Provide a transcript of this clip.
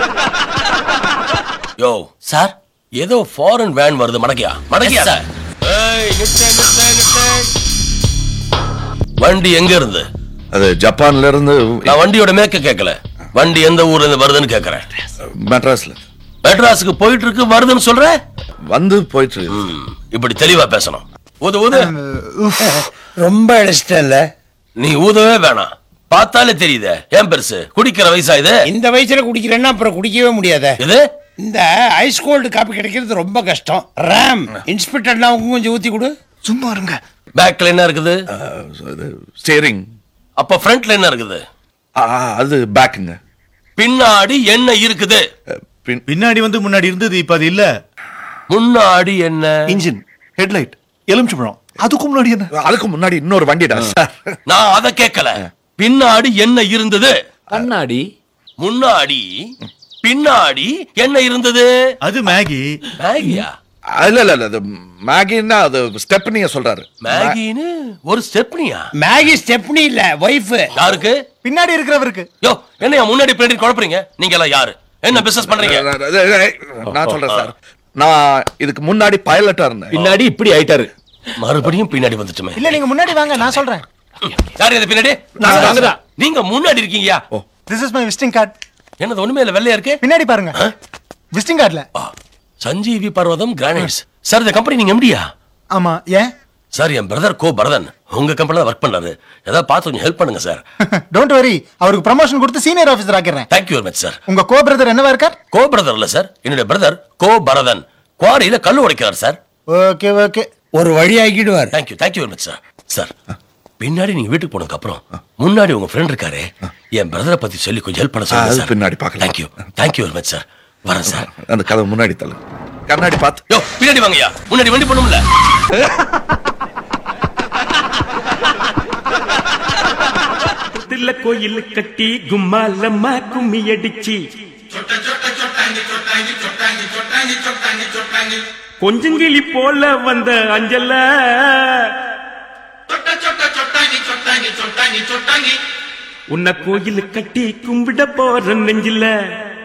யோ sir ஏதோ foreign van வருது மடக்கியா மடக்கியா Yes, sir. ஏய், நிறுத்து, நிறுத்து, நிறுத்து. வண்டி எங்க இருந்து அது ஜப்பான்ல இருந்து நான் வண்டியோட மேக்க கேட்கல வண்டி எந்த ஊர்ல இருந்து வருதுன்னு கேக்குறேன் மெட்ராஸ்ல மெட்ராஸுக்கு போயிட்டு இருக்கு வருதுன்னு சொல்ற வந்து போயிட்டு இருக்கு. ம், இப்படி தெளிவா பேசணும் ஊது ஊது ரொம்ப இழைச்சிட்டல நீ ஊதவே வேணாம் பார்த்தாலே தெரியுதே ஏன் பெருசு குடிக்கிற வயசா இது இந்த வயசுல குடிக்கிறேன்னா அப்புறம் குடிக்கவே முடியாத இது இந்த ஐஸ் கோல்டு காப்பி கிடைக்கிறது ரொம்ப கஷ்டம் ரேம் இன்ஸ்பெக்டர்லாம் அவங்க கொஞ்சம் ஊத்தி கொடு சும்மா இருங்க பேக்ல என்ன இருக்குது ஸ்டேரிங் அப்ப ஃப்ரண்ட்ல என்ன இருக்குது அது பேக்குங்க பின்னாடி என்ன இருக்குது பின் பின்னாடி வந்து முன்னாடி இருந்தது இப்ப அது இல்ல முன்னாடி என்ன இன்ஜின் ஹெட்லைட் எலுமிச்சம்பழம் அதுக்கு முன்னாடி என்ன அதுக்கு முன்னாடி இன்னொரு வண்டிடா சார் நான் அத கேட்கல பின்னாடி என்ன இருந்தது கண்ணாடி முன்னாடி பின்னாடி என்ன இருந்தது அது மேகி மேகியா இல்ல இல்ல இல்ல அது மேகின்னா அது ஸ்டெப்னிய சொல்றாரு மேகின்னு ஒரு ஸ்டெப்னியா மேகி ஸ்டெப்னி இல்ல ஒய்ஃப் யாருக்கு பின்னாடி இருக்கிறவருக்கு யோ என்னையா முன்னாடி பின்னாடி குழப்பறீங்க நீங்க எல்லாம் யாரு என்ன பிசினஸ் பண்றீங்க நான் சொல்றேன் சார் நான் இதுக்கு முன்னாடி பைலட்டா இருந்தேன் பின்னாடி இப்படி ஆயிட்டாரு மறுபடியும் பின்னாடி வந்துட்டுமே இல்ல நீங்க முன்னாடி வாங்க நான் சொல்றேன் யாரு இது பின்னாடி நாங்க வாங்கதான். நீங்க முன்னாடி இருக்கீங்கயா this is my visiting card என்னது ஒண்ணுமே இல்ல வெள்ளையா இருக்கு பின்னாடி பாருங்க விசிட்டிங் கார்டுல ஆ, சஞ்சீவி பர்வதம் கிரானைட்ஸ் சார் இந்த கம்பெனி நீங்க எம்டியா ஆமா ஏன் சார் என் பிரதர் கோ பரதன் உங்க கம்பெனில ஒர்க் பண்றாரு ஏதாவது பார்த்து கொஞ்சம் ஹெல்ப் பண்ணுங்க சார் டோன்ட் வரி அவருக்கு ப்ரமோஷன் கொடுத்து சீனியர் ஆபீசர் ஆக்கிறேன் தேங்க்யூ வெரி மச் சார் உங்க கோ பிரதர் என்னவா இருக்கார் கோ பிரதர் இல்ல சார் என்னுடைய பிரதர் கோ பரதன் குவாரியில கல் உடைக்கிறார் சார் ஓகே ஓகே ஒரு வழி ஆக்கிடுவார் thank you thank you very much sir sir பின்னாடி நீங்க வீட்டுக்கு போனதுக்கு அப்புறம் முன்னாடி உங்க ஃப்ரெண்ட் இருக்காரு என் பிரதரை பத்தி சொல்லி கொஞ்சம் ஹெல்ப் பண்ண ஆ, சொல்லுங்க அது சார் பின்னாடி பார்க்கலாம். Thank you thank you very much sir வரேன் சார் அந்த கதவு முன்னாடி தள்ளு கண்ணாடி பார்த்து யோ பின்னாடி வாங்கய்யா முன்னாடி வண்டி பண்ணும்ல தில்ல கோயில் கட்டி கும்மாலம்மா கும்மி அடிச்சு கொஞ்சங்கிளி போல வந்த அஞ்சல உன்னை கோயில் கட்டி கும்பிட போற நெஞ்சில